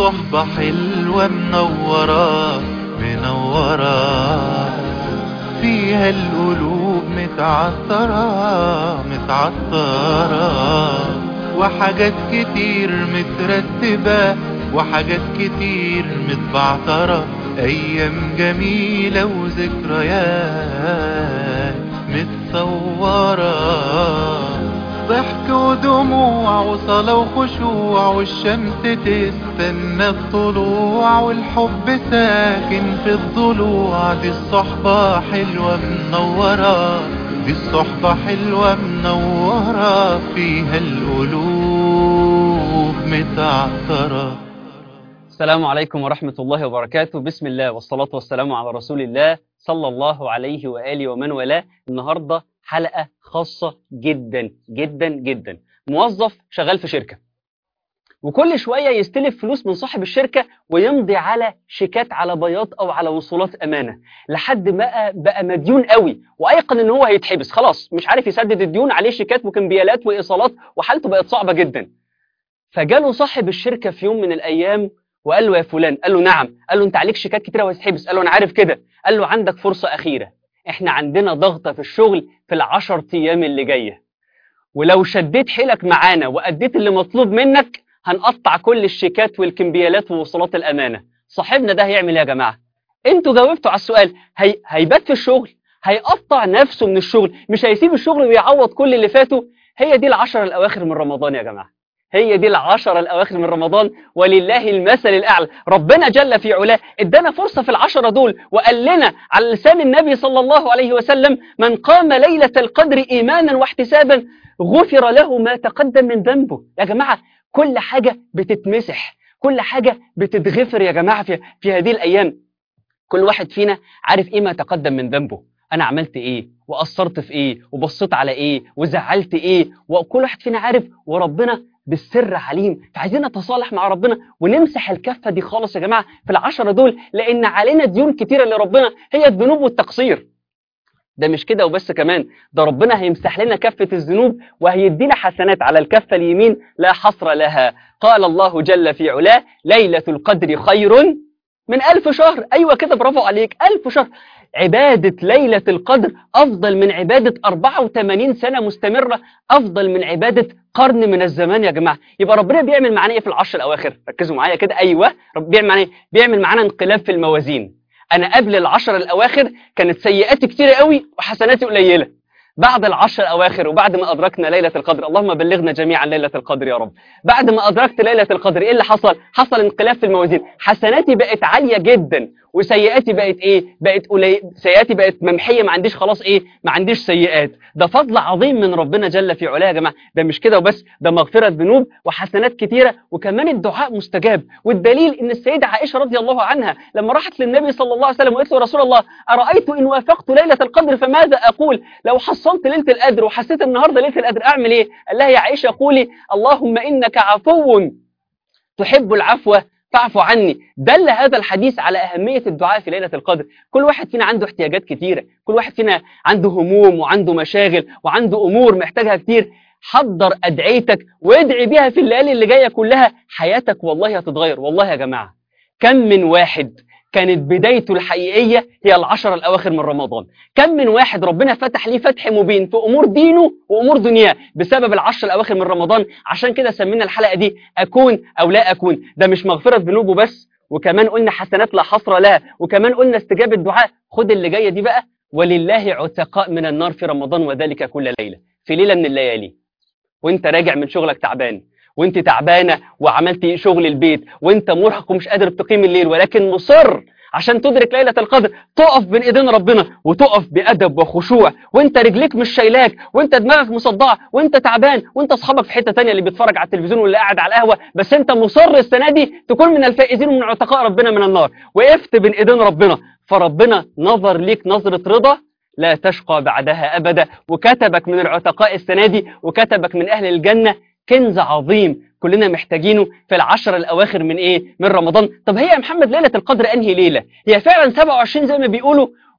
صحبة حلوة منورة منورة فيها القلوب متعطرة متعطرة وحاجات كتير مترتبة وحاجات كتير متبعترة أيام جميلة وذكريات متصورة ضحك ودموع وصلاة وخشوع والشمس تستنى الطلوع والحب ساكن في الضلوع دي الصحبة حلوة منورة دي الصحبة حلوة منورة فيها القلوب متعطرة السلام عليكم ورحمة الله وبركاته بسم الله والصلاة والسلام على رسول الله صلى الله عليه وآله ومن والاه النهاردة حلقة خاصة جدا جدا جدا موظف شغال في شركة وكل شوية يستلف فلوس من صاحب الشركة ويمضي على شيكات على بياض أو على وصولات أمانة لحد ما بقى مديون قوي وأيقن إن هو هيتحبس خلاص مش عارف يسدد الديون عليه شيكات وكمبيالات وإيصالات وحالته بقت صعبة جدا فجاله صاحب الشركة في يوم من الأيام وقال له يا فلان قال له نعم قال له انت عليك شيكات كتيره وهتحبس قال له انا عارف كده قال له عندك فرصه اخيره احنا عندنا ضغطه في الشغل في العشر ايام اللي جايه ولو شديت حيلك معانا واديت اللي مطلوب منك هنقطع كل الشيكات والكمبيالات ووصولات الامانه صاحبنا ده هيعمل ايه يا جماعه انتوا جاوبتوا على السؤال هي... هيبات في الشغل هيقطع نفسه من الشغل مش هيسيب الشغل ويعوض كل اللي فاته هي دي العشر الاواخر من رمضان يا جماعه هي دي العشرة الأواخر من رمضان ولله المثل الأعلى ربنا جل في علاه ادانا فرصة في العشرة دول وقال لنا على لسان النبي صلى الله عليه وسلم من قام ليلة القدر إيمانا واحتسابا غفر له ما تقدم من ذنبه يا جماعة كل حاجة بتتمسح كل حاجة بتتغفر يا جماعة في, في هذه الأيام كل واحد فينا عارف إيه ما تقدم من ذنبه أنا عملت إيه وقصرت في إيه وبصيت على إيه وزعلت إيه وكل واحد فينا عارف وربنا بالسر عليم فعايزين نتصالح مع ربنا ونمسح الكفة دي خالص يا جماعة في العشرة دول لأن علينا ديون كتيرة لربنا هي الذنوب والتقصير ده مش كده وبس كمان ده ربنا هيمسح لنا كفة الذنوب وهيدينا حسنات على الكفة اليمين لا حصر لها قال الله جل في علاه ليلة القدر خير من ألف شهر أيوة كده برافو عليك ألف شهر عبادة ليلة القدر أفضل من عبادة 84 سنة مستمرة أفضل من عبادة قرن من الزمان يا جماعة يبقى ربنا بيعمل معانا إيه في العشر الأواخر ركزوا معايا كده أيوة رب بيعمل معانا إيه بيعمل معانا انقلاب في الموازين أنا قبل العشر الأواخر كانت سيئاتي كتيرة قوي وحسناتي قليلة بعد العشر الأواخر وبعد ما أدركنا ليلة القدر اللهم بلغنا جميعا ليلة القدر يا رب بعد ما أدركت ليلة القدر إيه اللي حصل حصل انقلاب في الموازين حسناتي بقت عالية جدا وسيئاتي بقت ايه بقت قليل سيئاتي بقت ممحيه ما عنديش خلاص ايه ما عنديش سيئات ده فضل عظيم من ربنا جل في علاه يا جماعه ده مش كده وبس ده مغفره ذنوب وحسنات كتيره وكمان الدعاء مستجاب والدليل ان السيده عائشه رضي الله عنها لما راحت للنبي صلى الله عليه وسلم وقالت له رسول الله ارايت ان وافقت ليله القدر فماذا اقول لو حصلت ليله القدر وحسيت النهارده ليله القدر اعمل ايه قال لها يا عائشه قولي اللهم انك عفو تحب العفو فاعف عني دل هذا الحديث على أهمية الدعاء في ليلة القدر كل واحد فينا عنده احتياجات كتيرة كل واحد فينا عنده هموم وعنده مشاغل وعنده أمور محتاجها كتير حضر أدعيتك وادعي بيها في الليالي اللي جاية كلها حياتك والله هتتغير والله يا جماعة كم من واحد كانت بدايته الحقيقية هي العشر الأواخر من رمضان كم من واحد ربنا فتح ليه فتح مبين في أمور دينه وأمور دنياه بسبب العشر الأواخر من رمضان عشان كده سمينا الحلقة دي أكون أو لا أكون ده مش مغفرة ذنوبه بس وكمان قلنا حسنات لا حصر لها وكمان قلنا استجابة دعاء خد اللي جاية دي بقى ولله عتقاء من النار في رمضان وذلك كل ليلة في ليلة من الليالي وانت راجع من شغلك تعبان وانت تعبانه وعملتي شغل البيت وانت مرهق ومش قادر تقيم الليل ولكن مصر عشان تدرك ليلة القدر تقف بين ايدين ربنا وتقف بأدب وخشوع وانت رجليك مش شايلاك وانت دماغك مصدعة وانت تعبان وانت اصحابك في حتة تانية اللي بيتفرج على التلفزيون واللي قاعد على القهوة بس انت مصر السنة دي تكون من الفائزين ومن عتقاء ربنا من النار وقفت بين ايدين ربنا فربنا نظر ليك نظرة رضا لا تشقى بعدها أبدا وكتبك من العتقاء السنة دي وكتبك من أهل الجنة كنز عظيم كلنا محتاجينه في العشر الأواخر من إيه؟ من رمضان طب هي يا محمد ليلة القدر أنهي ليلة؟ هي فعلا 27 زي ما بيقولوا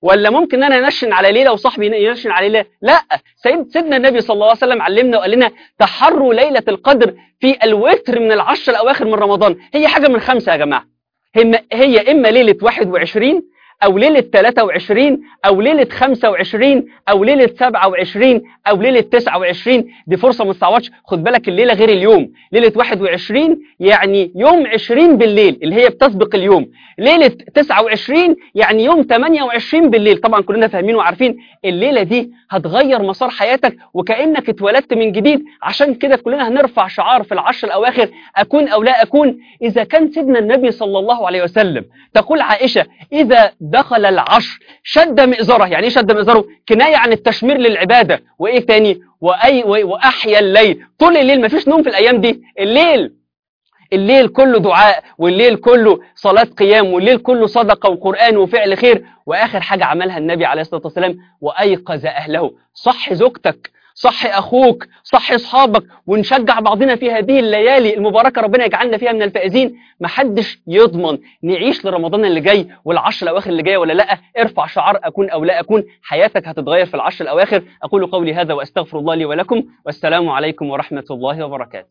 ولا ممكن انا انشن على ليله وصاحبي ينشن على ليله لا سيد سيدنا النبي صلى الله عليه وسلم علمنا وقال لنا تحروا ليله القدر في الوتر من العشر الاواخر من رمضان هي حاجه من خمسه يا جماعه هي هي اما ليله 21 او ليله 23 او ليله 25 او ليله 27 او ليله 29 دي فرصه ما تستعوضش خد بالك الليله غير اليوم ليله 21 يعني يوم 20 بالليل اللي هي بتسبق اليوم ليله 29 يعني يوم 28 بالليل طبعا كلنا فاهمين وعارفين الليله دي هتغير مسار حياتك وكانك اتولدت من جديد عشان كده كلنا هنرفع شعار في العشر الاواخر اكون او لا اكون اذا كان سيدنا النبي صلى الله عليه وسلم تقول عائشه اذا دخل العشر شد مئزره يعني ايه شد مئزره كنايه عن التشمير للعباده وايه تاني واي واحيا الليل طول الليل مفيش نوم في الايام دي الليل الليل كله دعاء والليل كله صلاة قيام والليل كله صدقة وقرآن وفعل خير وآخر حاجة عملها النبي عليه الصلاة والسلام وأيقظ أهله صح زوجتك صح أخوك صح أصحابك ونشجع بعضنا في هذه الليالي المباركة ربنا يجعلنا فيها من الفائزين محدش يضمن نعيش لرمضان اللي جاي والعشر الأواخر اللي جاية ولا لا ارفع شعار أكون أو لا أكون حياتك هتتغير في العشر الأواخر أقول قولي هذا وأستغفر الله لي ولكم والسلام عليكم ورحمة الله وبركاته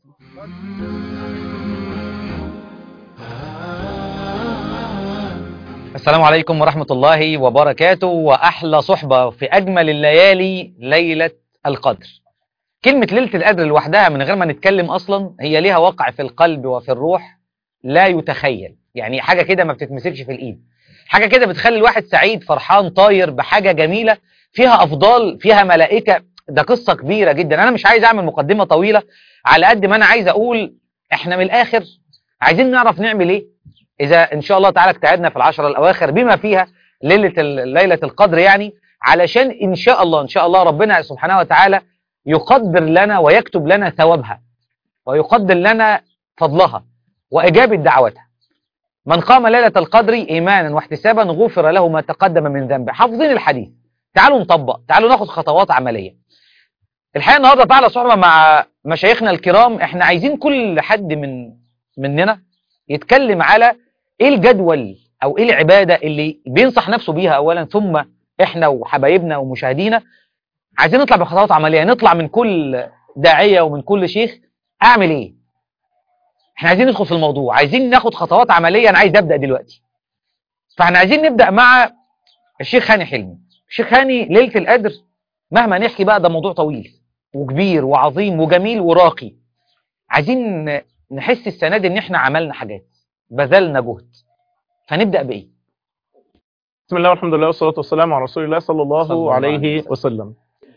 السلام عليكم ورحمة الله وبركاته وأحلى صحبة في أجمل الليالي ليلة القدر كلمة ليلة القدر لوحدها من غير ما نتكلم أصلا هي ليها وقع في القلب وفي الروح لا يتخيل يعني حاجة كده ما بتتمسكش في الإيد حاجة كده بتخلي الواحد سعيد فرحان طاير بحاجة جميلة فيها أفضال فيها ملائكة ده قصة كبيرة جدا أنا مش عايز أعمل مقدمة طويلة على قد ما أنا عايز أقول إحنا من الآخر عايزين نعرف نعمل إيه إذا إن شاء الله تعالى اجتهدنا في العشرة الأواخر بما فيها ليلة ليلة القدر يعني علشان إن شاء الله إن شاء الله ربنا سبحانه وتعالى يقدر لنا ويكتب لنا ثوابها ويقدر لنا فضلها وإجابة دعوتها من قام ليلة القدر إيمانا واحتسابا غفر له ما تقدم من ذنبه حافظين الحديث تعالوا نطبق تعالوا ناخد خطوات عملية الحقيقة النهاردة تعالى صحبة مع مشايخنا الكرام احنا عايزين كل حد من مننا يتكلم على ايه الجدول او ايه العبادة اللي بينصح نفسه بيها اولا ثم احنا وحبايبنا ومشاهدينا عايزين نطلع بخطوات عملية نطلع من كل داعية ومن كل شيخ اعمل ايه احنا عايزين ندخل في الموضوع عايزين ناخد خطوات عملية انا عايز ابدأ دلوقتي فاحنا عايزين نبدأ مع الشيخ هاني حلمي الشيخ هاني ليلة القدر مهما نحكي بقى ده موضوع طويل وكبير وعظيم وجميل وراقي عايزين نحس السنة دي ان احنا عملنا حاجات بذلنا جهد فنبدأ بايه بسم الله والحمد لله والصلاة والسلام على رسول الله صلى الله, صلى الله عليه عليه وسلم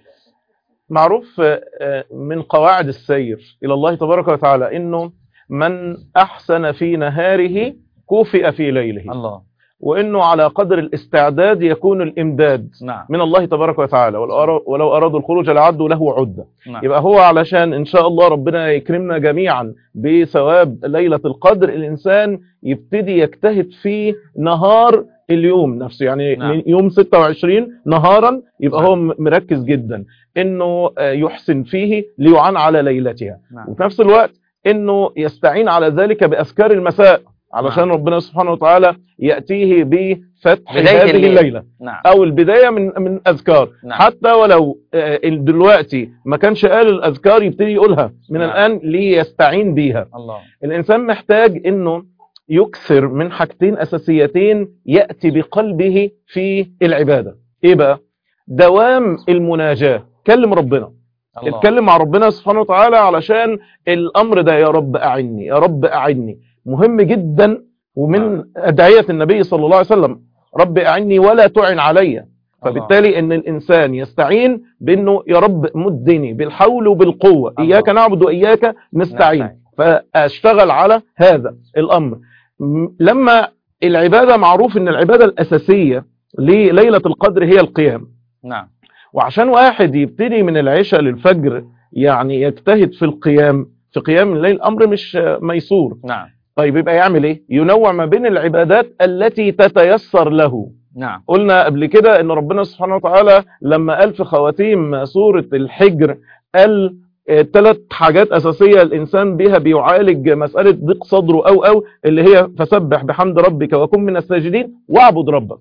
معروف آه، من قواعد السير إلى الله تبارك وتعالى إنه من أحسن في نهاره كوفئ في ليله الله وإنه على قدر الاستعداد يكون الإمداد نعم من الله تبارك وتعالى ولو أرا- ولو أرادوا الخروج لعدوا له عدة نعم يبقى هو علشان إن شاء الله ربنا يكرمنا جميعا بثواب ليلة القدر الإنسان يبتدي يجتهد في نهار اليوم نفسه يعني نعم. من يوم 26 نهارا يبقى نعم. هو م- مركز جدا إنه آه، يحسن فيه ليعان على ليلتها نعم وفي نفس الوقت إنه يستعين على ذلك بأذكار المساء علشان نعم. ربنا سبحانه وتعالى يأتيه بفتح بداية هذه الليل. الليلة نعم او البدايه من من اذكار نعم. حتى ولو آه، دلوقتي ما كانش قال الاذكار يبتدي يقولها من نعم. الان ليستعين بيها الله الانسان محتاج انه يكثر من حاجتين اساسيتين ياتي بقلبه في العباده ايه بقى دوام المناجاه كلم ربنا الله اتكلم مع ربنا سبحانه وتعالى علشان الامر ده يا رب اعني يا رب اعني مهم جدا ومن نعم. ادعيه النبي صلى الله عليه وسلم رب اعني ولا تعن علي فبالتالي ان الانسان يستعين بانه يا رب مدني بالحول وبالقوه الله. اياك نعبد واياك نستعين فاشتغل على هذا الامر م- لما العباده معروف ان العباده الاساسيه لليله القدر هي القيام نعم وعشان واحد يبتدي من العشاء للفجر يعني يجتهد في القيام في قيام الليل امر مش ميسور نعم طيب يبقى يعمل ايه ينوع ما بين العبادات التي تتيسر له نعم قلنا قبل كده ان ربنا سبحانه وتعالى لما قال في خواتيم سورة الحجر قال ثلاث حاجات أساسية الإنسان بها بيعالج مسألة ضيق صدره أو أو اللي هي فسبح بحمد ربك وكن من الساجدين واعبد ربك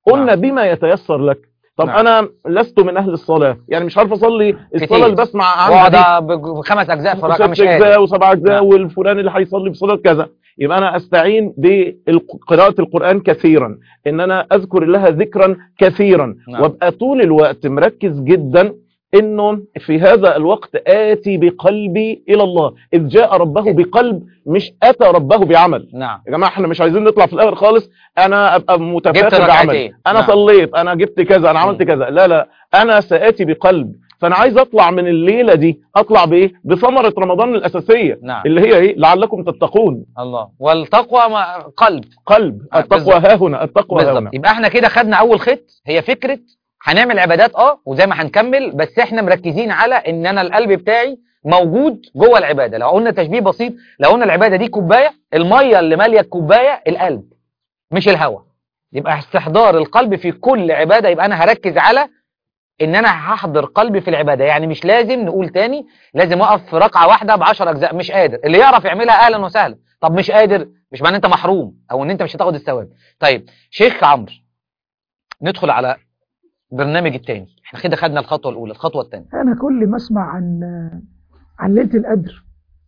قلنا نعم. بما يتيسر لك طب نعم. انا لست من اهل الصلاه يعني مش عارف اصلي الصلاه كتير. اللي بسمع عنها دي واقعد بج- بخمس اجزاء في الركعه مش ست قادر اجزاء وسبع اجزاء نعم. والفلان اللي هيصلي بصلاه كذا يبقى انا استعين بقراءه القران كثيرا ان انا اذكر الله ذكرا كثيرا نعم. وابقى طول الوقت مركز جدا انه في هذا الوقت اتي بقلبي الى الله اذ جاء ربه بقلب مش اتى ربه بعمل نعم يا جماعه احنا مش عايزين نطلع في الاخر خالص انا ابقى متفاخر بعمل ركعتين. انا نعم. صليت انا جبت كذا انا عملت مم. كذا لا لا انا ساتي بقلب فانا عايز اطلع من الليله دي اطلع بايه بثمره رمضان الاساسيه نعم اللي هي ايه لعلكم تتقون الله والتقوى ما- قلب قلب آه، التقوى بالظبط. ها هنا التقوى ها هنا بالظبط يبقى احنا كده خدنا اول خط هي فكره هنعمل عبادات اه وزي ما هنكمل بس احنا مركزين على ان انا القلب بتاعي موجود جوه العباده لو قلنا تشبيه بسيط لو قلنا العباده دي كوبايه الميه اللي ماليه الكوبايه القلب مش الهواء يبقى استحضار القلب في كل عباده يبقى انا هركز على ان انا هحضر قلبي في العباده يعني مش لازم نقول تاني لازم اقف في ركعه واحده ب 10 اجزاء مش قادر اللي يعرف يعملها اهلا وسهلا طب مش قادر مش معناه انت محروم او ان انت مش هتاخد الثواب طيب شيخ عمرو ندخل على برنامج التاني احنا كده خدنا الخطوه الاولى الخطوه الثانيه انا كل ما اسمع عن عن ليله القدر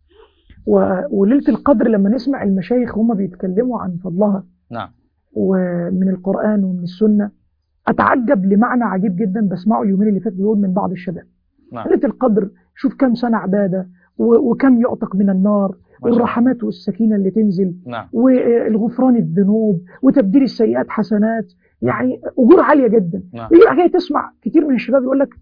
و- وليله القدر لما نسمع المشايخ هم بيتكلموا عن فضلها نعم ومن القران ومن السنه اتعجب لمعنى عجيب جدا بسمعه اليومين اللي فاتوا دول من بعض الشباب نعم ليله القدر شوف كم سنه عباده و- وكم يعتق من النار ما شاء الله. والرحمات والسكينه اللي تنزل نعم والغفران الذنوب وتبديل السيئات حسنات يعني اجور عاليه جدا نعم يجي حاجه تسمع كتير من الشباب يقول لك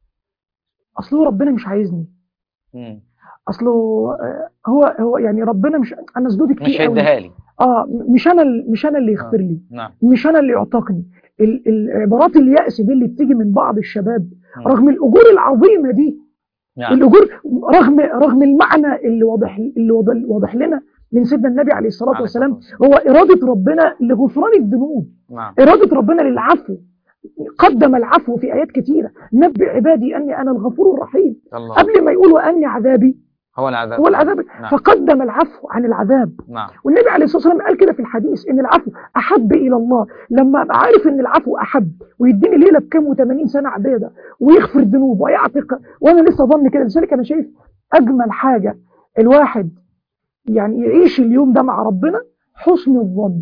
اصل هو ربنا مش عايزني مم. اصله آه، هو هو يعني ربنا مش انا سدودي مش كتير قوي هيديها لي اه مش انا ال- مش انا اللي يغفر لي نعم مش انا اللي يعتقني ال- العبارات اليأس دي اللي بتيجي من بعض الشباب مم. رغم الاجور العظيمه دي نعم الاجور رغم رغم المعنى اللي واضح اللي واضح, واضح لنا من سيدنا النبي عليه الصلاه عليه والسلام الصلاة هو اراده ربنا لغفران الذنوب نعم إرادة ربنا للعفو قدم العفو في آيات كثيرة نبئ عبادي أني أنا الغفور الرحيم الله قبل ما يقول وأني عذابي هو العذاب هو العذاب نعم فقدم العفو عن العذاب نعم والنبي عليه الصلاة والسلام قال كده في الحديث إن العفو أحب إلى الله لما أبقى عارف إن العفو أحب ويديني ليلة بكام و80 سنة عبادة ويغفر ذنوب ويعتق وأنا لسه ظن كده لذلك أنا شايف أجمل حاجة الواحد يعني يعيش اليوم ده مع ربنا حسن الظن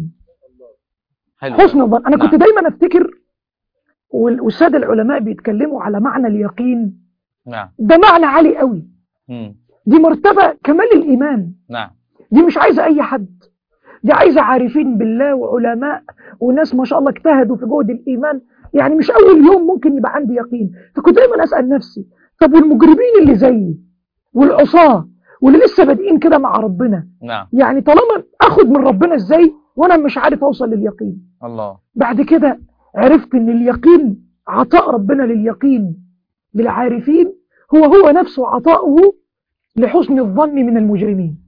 حلو حسن الظن انا نعم. كنت دايما افتكر وال- والساده العلماء بيتكلموا على معنى اليقين نعم ده معنى عالي قوي مم. دي مرتبه كمال الايمان نعم دي مش عايزه اي حد دي عايزه عارفين بالله وعلماء وناس ما شاء الله اجتهدوا في جهد الايمان يعني مش اول يوم ممكن يبقى عندي يقين فكنت دايما اسال نفسي طب والمجرمين اللي زيي والعصاه واللي لسه بادئين كده مع ربنا نعم يعني طالما اخد من ربنا ازاي وانا مش عارف اوصل لليقين الله بعد كده عرفت ان اليقين عطاء ربنا لليقين للعارفين هو هو نفسه عطاؤه لحسن الظن من المجرمين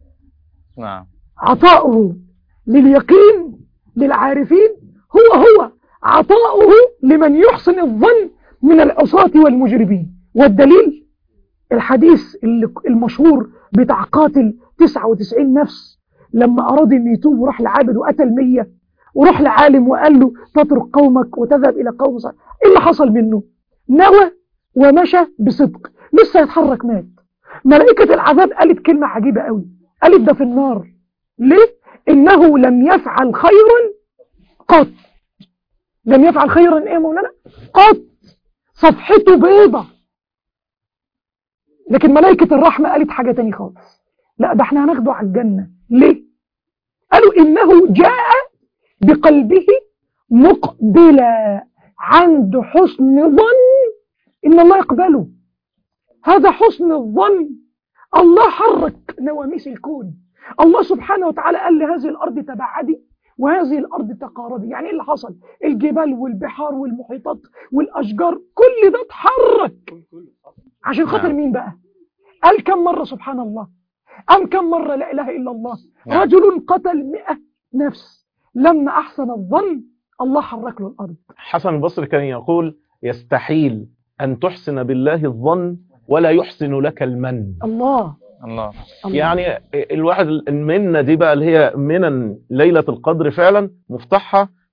نعم عطاؤه لليقين للعارفين هو هو عطاؤه لمن يحسن الظن من العصاة والمجرمين والدليل الحديث اللي- المشهور بتاع قاتل 99 نفس لما أراد أن يتوب وراح لعابد وقتل 100 وراح لعالم وقال له تترك قومك وتذهب إلى قوم صالح إيه اللي حصل منه نوى ومشى بصدق لسه يتحرك مات ملائكة العذاب قالت كلمة عجيبة قوي قالت ده في النار ليه؟ إنه لم يفعل خيرا قط لم يفعل خيرا إيه يا مولانا؟ قط صفحته بيضة لكن ملائكة الرحمة قالت حاجة تاني خالص لا ده احنا هناخده على الجنة ليه؟ قالوا إنه جاء بقلبه مقبلا عنده حسن ظن إن الله يقبله هذا حسن الظن الله حرك نواميس الكون الله سبحانه وتعالى قال لهذه الأرض تبعدي وهذه الأرض تقاربي يعني إيه اللي حصل الجبال والبحار والمحيطات والأشجار كل ده اتحرك عشان خاطر نعم. مين بقى قال كم مرة سبحان الله أم كم مرة لا إله إلا الله نعم. رجل قتل مئة نفس لما أحسن الظن الله حرك له الأرض حسن البصري كان يقول يستحيل أن تحسن بالله الظن ولا يحسن لك المن الله الله الله. يعني الواحد المنة دي بقى اللي هي منن ليلة القدر فعلا مفتاحها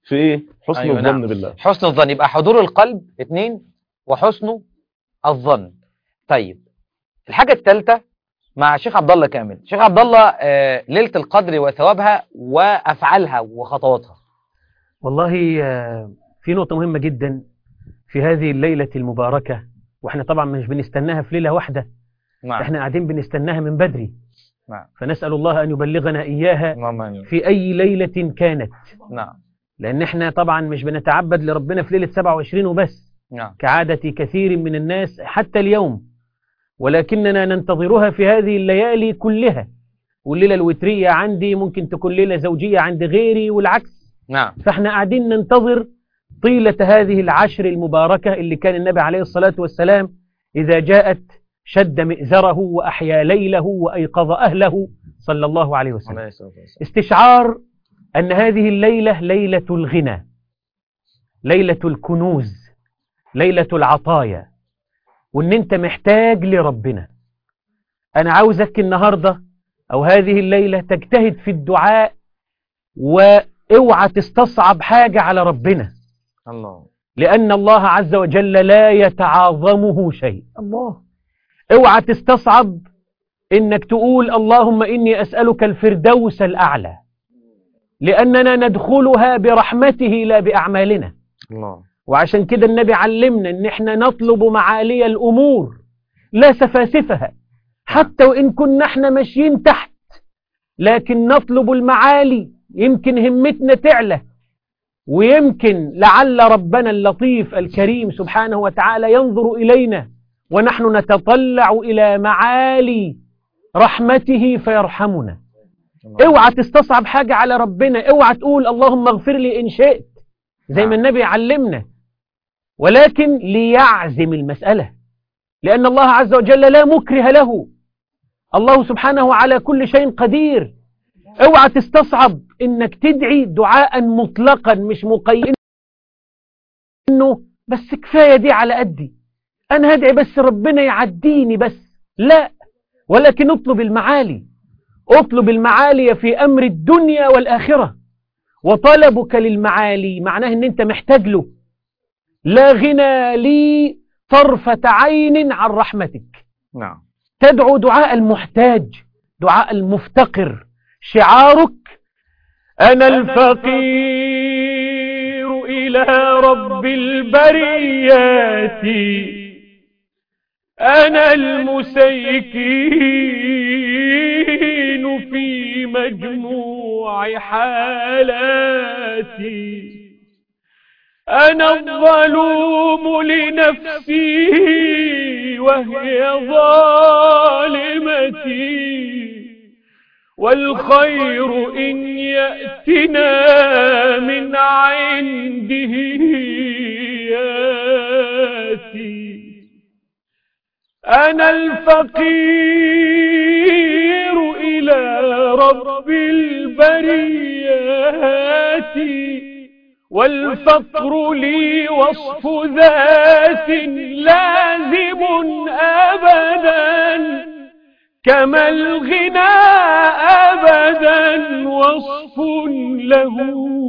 في ايه حسن أيوة، الظن نعم. بالله حسن الظن يبقى حضور القلب اثنين وحسن الظن طيب الحاجة الثالثة مع شيخ عبد الله كامل شيخ عبد الله آه، ليلة القدر وثوابها وأفعالها وخطواتها والله آه، في نقطة مهمة جدا في هذه الليلة المباركة واحنا طبعا مش بنستناها في ليلة واحدة نعم احنا قاعدين بنستناها من بدري نعم فنسأل الله أن يبلغنا إياها اللهم آمين. في أي ليلة كانت نعم لأن احنا طبعا مش بنتعبد لربنا في ليلة 27 وبس نعم كعادة كثير من الناس حتى اليوم ولكننا ننتظرها في هذه الليالي كلها والليلة الوترية عندي ممكن تكون ليلة زوجية عند غيري والعكس نعم فاحنا قاعدين ننتظر طيلة هذه العشر المباركة اللي كان النبي عليه الصلاة والسلام إذا جاءت شد مئزره وأحيا ليله وأيقظ أهله صلى الله عليه وسلم عليه الصلاة والسلام. استشعار أن هذه الليلة ليلة الغنى ليلة الكنوز ليلة العطايا وأن أنت محتاج لربنا أنا عاوزك النهاردة أو هذه الليلة تجتهد في الدعاء واوعى تستصعب حاجة على ربنا الله لأن الله عز وجل لا يتعاظمه شيء الله اوعى تستصعب انك تقول اللهم اني اسألك الفردوس الاعلى لاننا ندخلها برحمته لا باعمالنا الله وعشان كده النبي علمنا ان احنا نطلب معالي الامور لا سفاسفها حتى وان كنا احنا ماشيين تحت لكن نطلب المعالي يمكن همتنا تعلى ويمكن لعل ربنا اللطيف الكريم سبحانه وتعالى ينظر إلينا ونحن نتطلع إلى معالي رحمته فيرحمنا اوعى تستصعب حاجة على ربنا اوعى تقول اللهم اغفر لي إن شئت زي ما النبي علمنا ولكن ليعزم المسألة لأن الله عز وجل لا مكره له الله سبحانه على كل شيء قدير اوعى تستصعب انك تدعي دعاء مطلقا مش مقيد انه بس كفاية دي على قدي انا هدعي بس ربنا يعديني بس لا ولكن اطلب المعالي اطلب المعالي في امر الدنيا والاخرة وطلبك للمعالي معناه ان انت محتاج له لا غنى لي طرفة عين عن رحمتك نعم تدعو دعاء المحتاج دعاء المفتقر شعارك أنا الفقير إلى رب البريات أنا المسيكين في مجموع حالاتي أنا الظلوم لنفسي وهي ظالمتي والخير إن يأتنا من عنده ياتي أنا الفقير إلى رب البريات والفقر لي وصف ذات لازم أبدا كما الغنى أبدا وصف له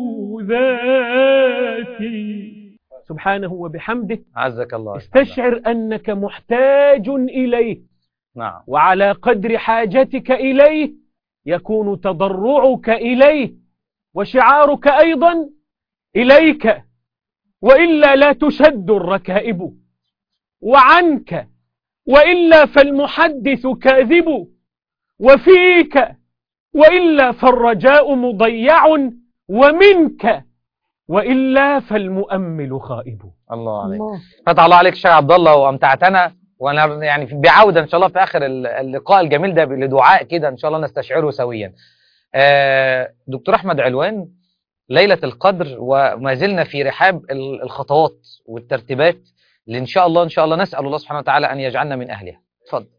ذاتي سبحانه وبحمده عزك الله استشعر أنك محتاج إليه نعم وعلى قدر حاجتك إليه يكون تضرعك إليه وشعارك أيضا إليك وإلا لا تشد الركائب وعنك وإلا فالمحدث كاذب وفيك وإلا فالرجاء مضيع ومنك وإلا فالمؤمل خائب الله عليك الله فتح الله عليك شيخ عبد الله وامتعتنا وانا يعني في- بعوده ان شاء الله في اخر ال- اللقاء الجميل ده لدعاء كده ان شاء الله نستشعره سويا. آه، دكتور احمد علوان ليله القدر وما زلنا في رحاب ال- الخطوات والترتيبات اللي ان شاء الله ان شاء الله نسال الله سبحانه وتعالى ان يجعلنا من اهلها. اتفضل.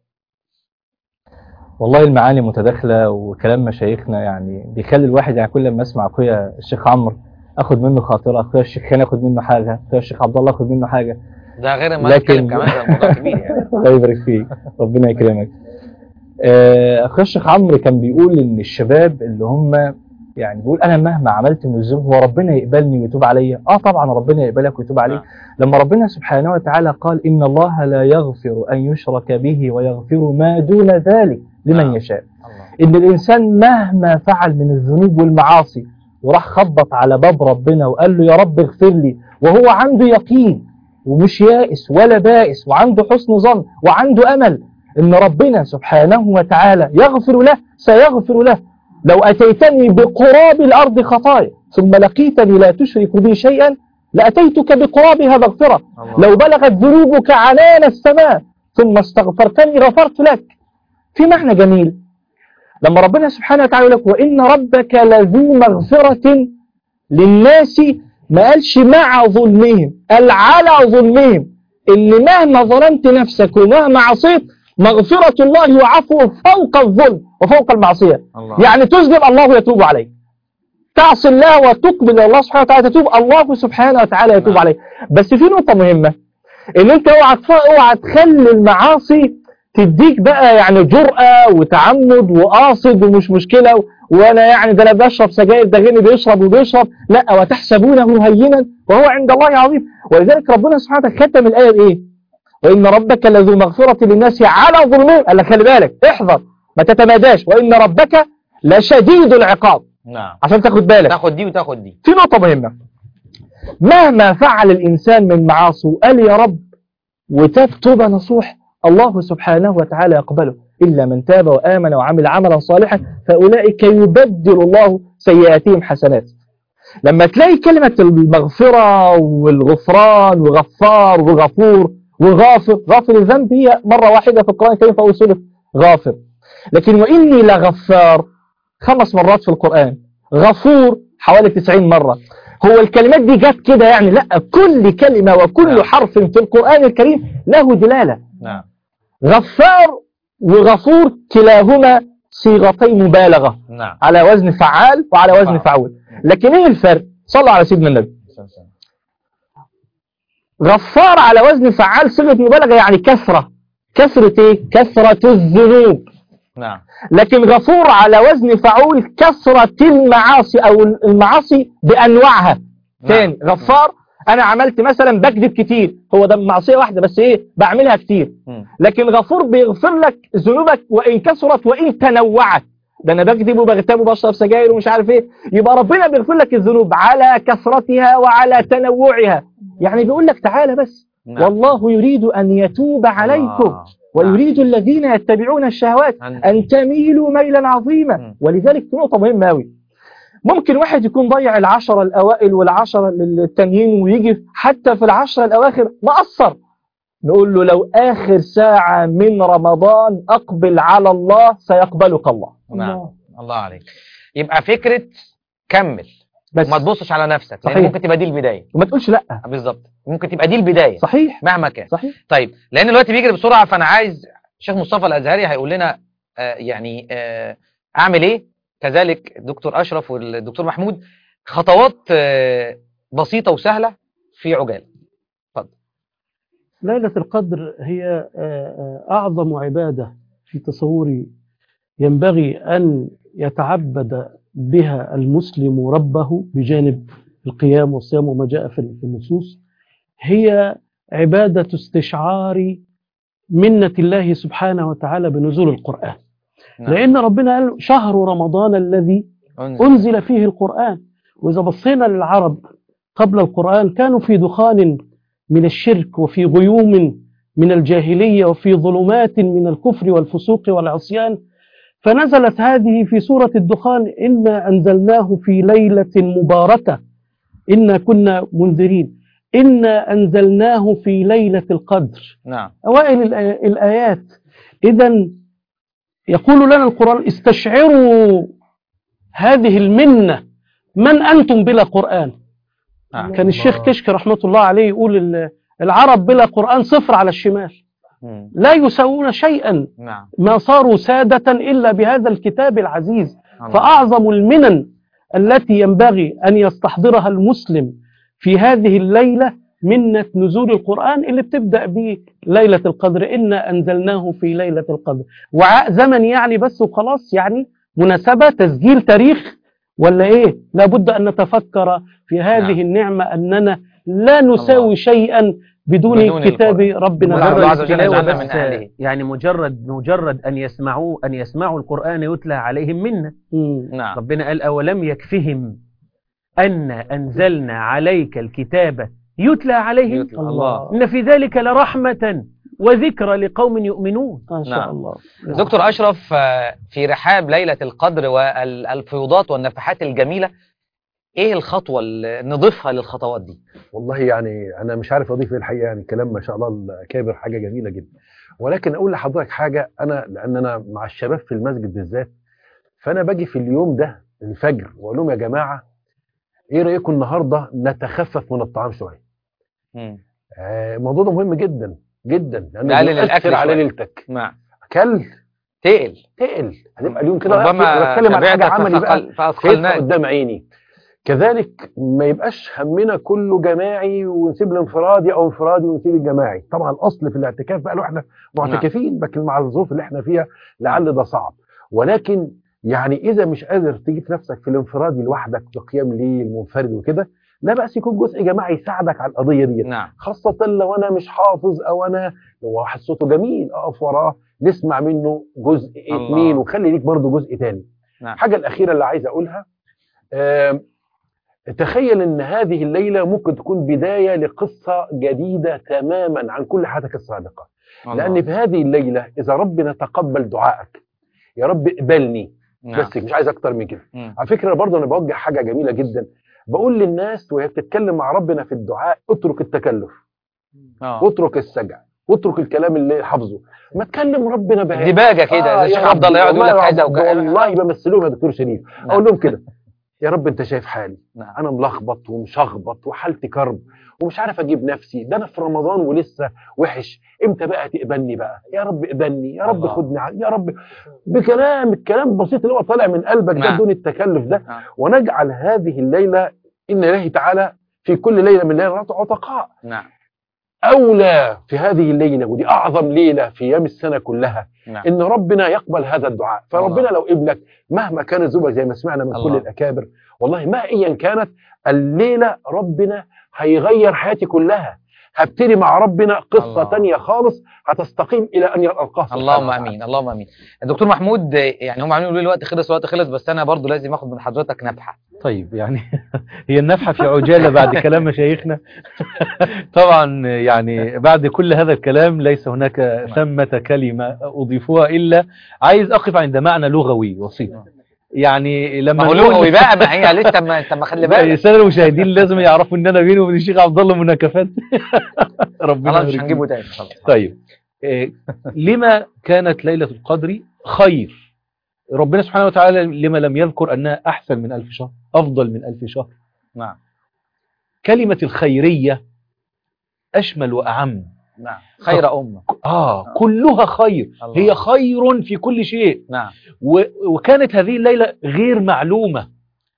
والله المعاني متداخلة وكلام مشايخنا يعني بيخلي الواحد يعني كل ما اسمع اخويا الشيخ عمرو اخد منه خاطرة اخويا الشيخ خان اخد منه حاجة اخويا الشيخ عبد الله اخد منه حاجة ده غير ما لكن- نتكلم كمان ده الموضوع كبير يعني. الله يبارك فيك ربنا يكرمك آه، اخويا الشيخ عمرو كان بيقول ان الشباب اللي هم يعني بيقول انا مهما عملت من الذنوب هو ربنا يقبلني ويتوب عليا اه طبعا ربنا يقبلك ويتوب عليك لما ربنا سبحانه وتعالى قال ان الله لا يغفر ان يشرك به ويغفر ما دون ذلك لمن نعم. يشاء ان الانسان مهما فعل من الذنوب والمعاصي وراح خبط على باب ربنا وقال له يا رب اغفر لي وهو عنده يقين ومش يائس ولا بائس وعنده حسن ظن وعنده امل ان ربنا سبحانه وتعالى يغفر له سيغفر له لو اتيتني بقراب الارض خطايا ثم لقيتني لا تشرك بي شيئا لاتيتك بقرابها مغفره لو بلغت ذنوبك عنان السماء ثم استغفرتني غفرت لك في معنى جميل لما ربنا سبحانه وتعالى يقول لك وإن ربك لذو مغفرة للناس ما قالش مع ظلمهم قال على ظلمهم إن مهما ظلمت نفسك ومهما عصيت مغفرة الله وعفوه فوق الظلم وفوق المعصية الله. يعني تذنب الله يتوب عليك تعصي الله وتقبل إلى الله سبحانه وتعالى تتوب الله سبحانه وتعالى يتوب نعم. عليك بس في نقطة مهمة ان انت اوعى تف- اوعى تخلي المعاصي تديك بقى يعني جرأة وتعمد وقاصد ومش مشكلة و- وانا يعني ده انا بشرب سجاير ده غيري بيشرب وبيشرب لا وتحسبونه هينا وهو عند الله عظيم ولذلك ربنا سبحانه وتعالى ختم الآية بإيه؟ وإن ربك لذو مغفرة للناس على ظلمهم قال لك خلي بالك احذر ما تتماداش وإن ربك لشديد العقاب نعم عشان تاخد بالك تاخد دي وتاخد دي في نقطة مهمة مهما فعل الإنسان من معاصي وقال يا رب وتاب توبة نصوح الله سبحانه وتعالى يقبله إلا من تاب وآمن وعمل عملا صالحا فأولئك يبدل الله سيئاتهم حسنات لما تلاقي كلمة المغفرة والغفران وغفار وغفور وغافر غافر الذنب هي مرة واحدة في القرآن الكريم فأول سورة غافر لكن وإني لغفار خمس مرات في القرآن غفور حوالي 90 مرة هو الكلمات دي جت كده يعني لا كل كلمة وكل نعم. حرف في القرآن الكريم له دلالة نعم غفار وغفور كلاهما صيغتي مبالغة نعم على وزن فعال وعلى وزن آه. فعول لكن ايه الفرق صلوا على سيدنا النبي غفار على وزن فعال صيغة مبالغة يعني كثرة كثرة ايه كثرة الذنوب نعم لكن غفور على وزن فعول كثرة المعاصي او المعاصي بانواعها تاني غفار انا عملت مثلا بكذب كتير هو ده معصية واحدة بس ايه بعملها كتير مم. لكن غفور بيغفر لك ذنوبك وان كثرت وان تنوعت ده انا بكذب وبغتاب وبشرب سجاير ومش عارف ايه يبقى ربنا بيغفر لك الذنوب على كثرتها وعلى تنوعها يعني بيقول لك تعالى بس نعم. والله يريد ان يتوب عليكم آه. ويريد الذين يتبعون الشهوات أن- أن تميلوا ميلا عظيما مم. ولذلك في نقطة مهمة أوي ممكن واحد يكون ضيع العشرة الأوائل والعشرة التانيين ويجي حتى في العشرة الأواخر مقصر نقول له لو آخر ساعة من رمضان أقبل على الله سيقبلك الله نعم الله عليك يبقى فكرة كمل بس ما تبصش على نفسك لان صحيح. ممكن تبقى دي البداية وما تقولش لا بالظبط ممكن تبقى دي البداية صحيح مهما كان صحيح طيب لان الوقت بيجري بسرعة فانا عايز شيخ مصطفى الازهري هيقول لنا آه يعني آه اعمل ايه كذلك الدكتور اشرف والدكتور محمود خطوات آه بسيطة وسهلة في عجالة ليلة القدر هي آه، آه، أعظم عبادة في تصوري ينبغي أن يتعبد بها المسلم ربه بجانب القيام والصيام وما جاء في في النصوص هي عبادة استشعار منة الله سبحانه وتعالى بنزول القرآن نعم. لأن ربنا قال شهر رمضان الذي انزل. أنزل فيه القرآن وإذا بصينا للعرب قبل القرآن كانوا في دخان من الشرك وفي غيوم من الجاهلية وفي ظلمات من الكفر والفسوق والعصيان فنزلت هذه في سورة الدخان إنا أنزلناه في ليلة مباركة إنا كنا منذرين إنا أنزلناه في ليلة القدر نعم أوائل الآ- الآيات إذا يقول لنا القرآن استشعروا هذه المنة من أنتم بلا قرآن نعم. كان الشيخ كشك رحمة الله عليه يقول ال- العرب بلا قرآن صفر على الشمال مم. لا يساوون شيئا نعم ما صاروا سادة إلا بهذا الكتاب العزيز الله. فأعظم المنن التي ينبغي أن يستحضرها المسلم في هذه الليلة منة نزول القرآن اللي بتبدأ بليلة القدر إنا أنزلناه في ليلة القدر وعاء زمن يعني بس وخلاص يعني مناسبة تسجيل تاريخ ولا إيه لابد أن نتفكر في هذه نعم. النعمة أننا لا نساوي الله. شيئا بدون, بدون كتاب القرآن. ربنا نسأل الله عز وجل أن التلاوة يجعلنا بس. من أهله. يعني مجرد مجرد أن يسمعوا أن يسمعوا القرآن يتلى عليهم منا نعم ربنا قال أولم يكفهم أن أنزلنا عليك الكتاب يتلى عليهم يتلى. الله. إن في ذلك لرحمة وذكرى لقوم يؤمنون ما نعم. شاء الله دكتور أشرف آه، في رحاب ليلة القدر والفيوضات والنفحات الجميلة إيه الخطوة اللي نضيفها للخطوات دي؟ والله يعني انا مش عارف اضيف ايه الحقيقه يعني كلام ما شاء الله الكابر حاجه جميله جدا ولكن اقول لحضرتك حاجه انا لان انا مع الشباب في المسجد بالذات فانا باجي في اليوم ده الفجر واقول لهم يا جماعه ايه رايكم النهارده نتخفف من الطعام شويه مم. آه، الموضوع ده مهم جدا جدا لانه نقلل بيؤثر الأكل على شوية. ليلتك نعم كل تقل تقل هنبقى اليوم كده ربما أنا بتكلم عن حاجه تبعتك عملي بقى فأثقل- شايفها فأثقلناك قدام عيني كذلك ما يبقاش همنا كله جماعي ونسيب الانفرادي او انفرادي ونسيب الجماعي طبعا الاصل في الاعتكاف بقى لو احنا معتكفين لكن مع الظروف اللي احنا فيها لعل ده صعب ولكن يعني اذا مش قادر تجيب نفسك في الانفرادي لوحدك بقيام ليل منفرد وكده لا بأس يكون جزء جماعي يساعدك على القضيه دي نعم خاصة لو أنا مش حافظ أو أنا لو واحد صوته جميل أقف وراه نسمع منه جزء الله. اتنين وخلي ليك برضه جزء تاني نعم. الحاجة الأخيرة اللي عايز أقولها آم، تخيل أن هذه الليلة ممكن تكون بداية لقصة جديدة تماما عن كل حياتك السابقة لأن في هذه الليلة إذا ربنا تقبل دعائك يا رب اقبلني نعم. بس مش عايز أكتر من كده مم. على فكرة برضه أنا بوجه حاجة جميلة جدا بقول للناس وهي بتتكلم مع ربنا في الدعاء اترك التكلف آه. واترك السجع واترك الكلام اللي حافظه ما تكلم ربنا بقى دباجة كده آه الشيخ يا عبد الله يقعد رب، يقول لك والله كذا يا رب، وكذا والله بمثلهم يا دكتور شريف نعم. اقول لهم كده يا رب انت شايف حالي نعم. انا ملخبط ومشخبط وحالتي كرب ومش عارف اجيب نفسي ده انا في رمضان ولسه وحش امتى بقى تقبلني بقى يا رب اقبلني يا رب الله. خدني ع- يا رب بكلام الكلام بسيط اللي هو طالع من قلبك ده نعم. بدون التكلف ده نعم. ونجعل هذه الليله ان الله تعالى في كل ليله من ليلات عتقاء نعم أولى في هذه الليلة ودي أعظم ليلة في أيام السنة كلها نعم إن ربنا يقبل هذا الدعاء فربنا الله. لو قبلك مهما كانت ذنوبك زي ما سمعنا من كل الله. الأكابر والله ما أيا كانت الليلة ربنا هيغير حياتي كلها هبتدي مع ربنا قصة الله. تانية خالص هتستقيم إلى أن يلقاه سبحانه اللهم وتعالى. امين اللهم امين دكتور محمود يعني هم عاملين يقولوا لي الوقت خلص الوقت خلص بس انا برضو لازم اخد من حضرتك نبحه طيب يعني هي النفحة في عجالة بعد كلام مشايخنا طبعا يعني بعد كل هذا الكلام ليس هناك ثمة كلمة أضيفها إلا عايز أقف عند معنى لغوي بسيط يعني لما ما هو نقول- لغوي بقى ما هي لسه ما انت ما خلي لا، بالك السادة المشاهدين لازم يعرفوا ان انا بيني وبين الشيخ عبد الله مناكفات ربنا خلاص مش يبارك هنجيبه تاني خلاص طيب إيه، لما كانت ليلة القدر خير ربنا سبحانه وتعالى لما لم يذكر أنها أحسن من ألف شهر أفضل من ألف شهر نعم كلمة الخيرية أشمل وأعم نعم خير امه آه كلها خير الله. هي خير في كل شيء نعم و- وكانت هذه الليلة غير معلومة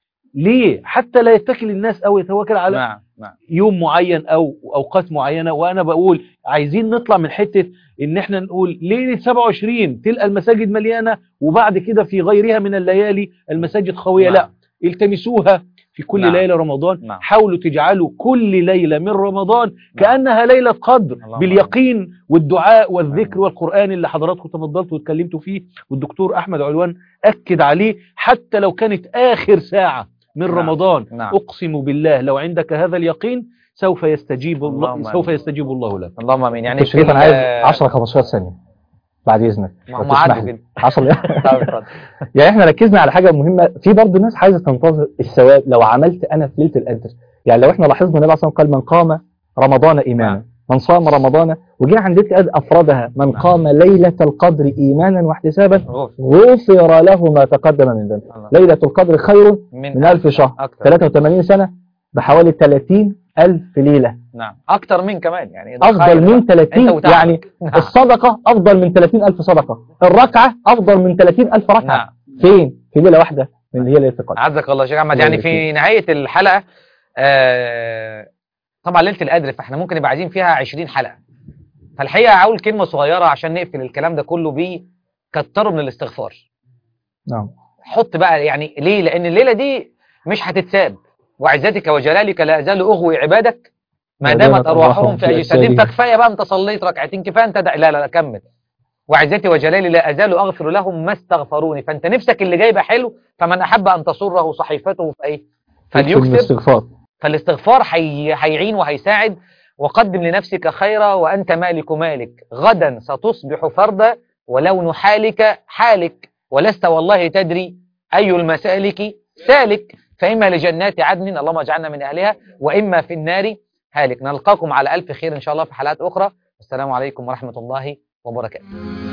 ليه حتى لا يتكل الناس أو يتوكل على نعم نعم يوم معين او اوقات معينه وانا بقول عايزين نطلع من حته ان احنا نقول ليله 27 تلقى المساجد مليانه وبعد كده في غيرها من الليالي المساجد خاويه نعم. لا التمسوها في كل نعم. ليله رمضان نعم. حاولوا تجعلوا كل ليله من رمضان كانها ليله قدر اللهم باليقين والدعاء والذكر والقران اللي حضراتكم تفضلتوا واتكلمتوا فيه والدكتور احمد علوان اكد عليه حتى لو كانت اخر ساعه من نعم. رمضان نعم. اقسم بالله لو عندك هذا اليقين سوف يستجيب الله اللهم سوف آمين. يستجيب الله لك اللهم امين يعني دكتور شريف انا ال- عايز 10 15 ثانيه بعد اذنك ما لو هم تسمح عدوا لي. كده 10 طب اتفضل. يعني احنا ركزنا على حاجه مهمه في برضه ناس عايزه تنتظر الثواب لو عملت انا في ليله القدر يعني لو احنا لاحظنا النبي عليه الصلاه والسلام قال من قام رمضان ايمانا نعم. من صام رمضان وجاء عند ليله القدر افردها من قام ليله القدر ايمانا واحتسابا غفر. غفر له ما تقدم من ذنبه الله. ليله القدر خير من ألف شهر اكتر 83 سنه بحوالي 30 ألف ليلة نعم اكتر من كمان يعني ده خير أفضل بقى. من 30 انت وتعبك. يعني نعم. الصدقة أفضل من 30 ألف صدقة الركعة أفضل من 30 ألف ركعة نعم فين؟ في ليلة واحدة من هي ليلة القدر عزك الله يا شيخ احمد الله يعني يبارك في نهايه الحلقه آه طبعا ليله القدر فاحنا ممكن نبقى عايزين فيها 20 حلقه فالحقيقه هقول كلمه صغيره عشان نقفل الكلام ده كله بيه كتروا من الاستغفار نعم حط بقى يعني ليه لان الليله دي مش هتتساب وعزتك وجلالك لا ازال اغوي عبادك ما ما دامت دامت ارواحهم أرواحهم في في اجسادهم أجسادهم. فكفايه بقى انت صليت ركعتين كفايه انت دع... لا لا لا كمل وعزتي وجلالي لا ازال اغفر لهم ما استغفروني فانت نفسك اللي جايبه حلو فمن احب ان تسره صحيفته في ايه يكتب فليكتب الاستغفار فالاستغفار حي... هيعين وهيساعد وقدم لنفسك خيرا وأنت مالك مالك غدا ستصبح فردا ولون حالك حالك ولست والله تدري أي المسالك سالك فإما لجنات عدن اللهم اجعلنا من أهلها وإما في النار هالك نلقاكم على ألف خير إن شاء الله في حلقات أخرى السلام عليكم ورحمة الله وبركاته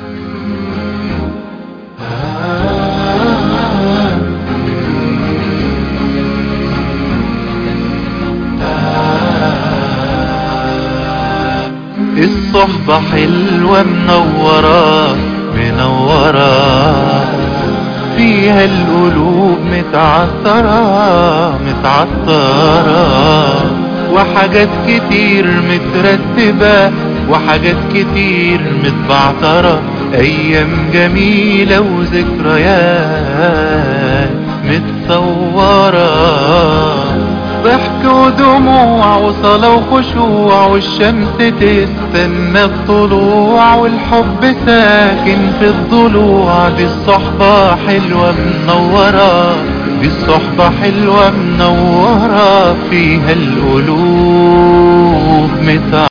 الصحبة حلوة منورة منورة فيها القلوب متعطرة متعطرة وحاجات كتير مترتبة وحاجات كتير متبعترة أيام جميلة وذكريات متصورة ضحك ودموع وصلاة وخشوع والشمس تستنى الطلوع والحب ساكن في الضلوع دي الصحبة حلوة منورة دي الصحبة حلوة منورة فيها القلوب متع